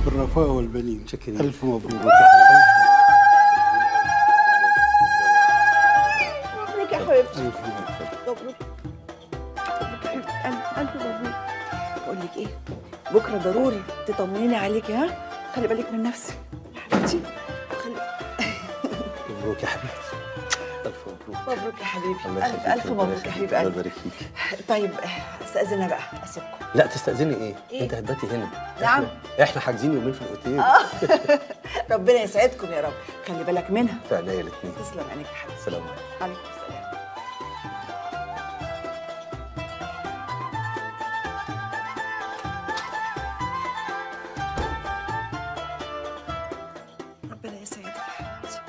بالرفاه والبنين شكرا. الف مبروك مبروك يا حبيبتي الف مبروك مبروك مبروك يا حبيبتي ألف ألف مبروك بقول لك إيه بكرة ضروري تطمنيني عليكي ها خلي بالك من نفسك يا حبيبتي خلي مبروك يا حبيبتي الف مبروك مبروك يا حبيبي الله ألف يخليك ألف ربنا مبروك يا يخليك، حبيب الله قلبي يبارك فيك طيب استأذن بقى أسيبكم لا تستأذني ايه؟ إيه؟ انت هتباتي هنا نعم. احنا, احنا حاجزين يومين في الاوتيل ربنا يسعدكم يا رب خلي بالك منها في عينيا الاثنين تسلم عينيك يا حبيبتي سلام عليكم عليكم السلام ربنا يسعدك يا حبيبتي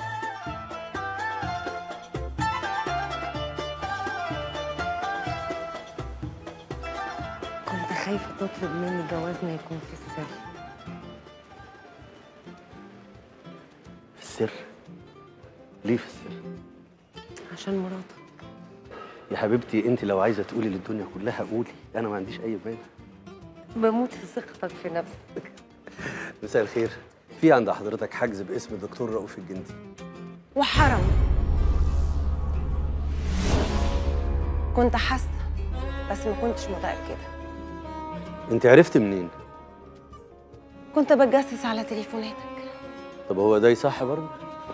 كنت خايفة تطلب مني جوازنا يكون في السر في السر ليه في السر؟ عشان مراتك يا حبيبتي انت لو عايزه تقولي للدنيا كلها قولي انا ما عنديش اي مانع بموت في ثقتك في نفسك مساء الخير في عند حضرتك حجز باسم الدكتور رؤوف الجندي وحرم كنت حاسة بس ما كنتش متأكدة انت عرفت منين؟ كنت بتجسس على تليفوناتك طب هو ده يصح برضه؟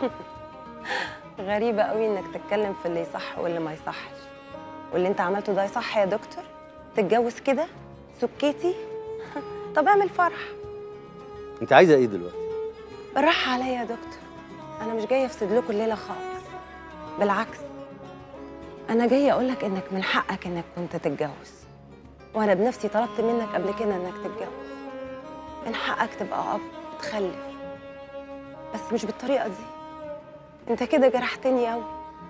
غريبة قوي انك تتكلم في اللي يصح واللي ما يصحش واللي انت عملته ده يصح يا دكتور تتجوز كده سكيتي طب اعمل فرح انت عايزه ايه دلوقتي؟ بالراحة عليا يا دكتور أنا مش جاية أفسد لكم الليلة خالص بالعكس أنا جاية أقولك إنك من حقك إنك كنت تتجوز وأنا بنفسي طلبت منك قبل كده إنك تتجوز من حقك تبقى أب تخلف بس مش بالطريقة دي أنت كده جرحتني أوي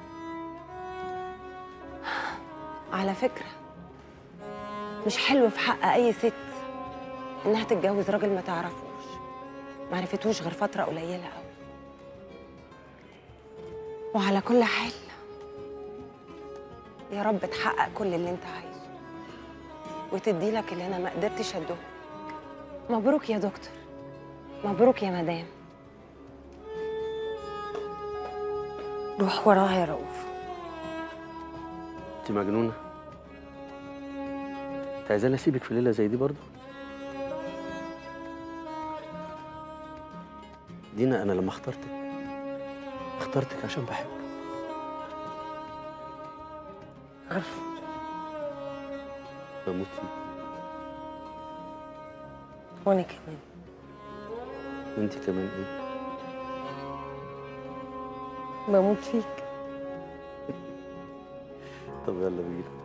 على فكرة مش حلو في حق أي ست إنها تتجوز راجل ما تعرفوش ما عرفتوش غير فترة قليلة قوي وعلى كل حال يا رب تحقق كل اللي انت عايزه وتدي لك اللي انا ما قدرتش اديه مبروك يا دكتور مبروك يا مدام روح وراها يا رؤوف انت مجنونه؟ انت عايزاني اسيبك في ليله زي دي برضه؟ دينا انا لما اخترتك اخترتك عشان بحبك عارفه بموت فيك وانا كمان وانت كمان ايه؟ بموت فيك طب يلا بينا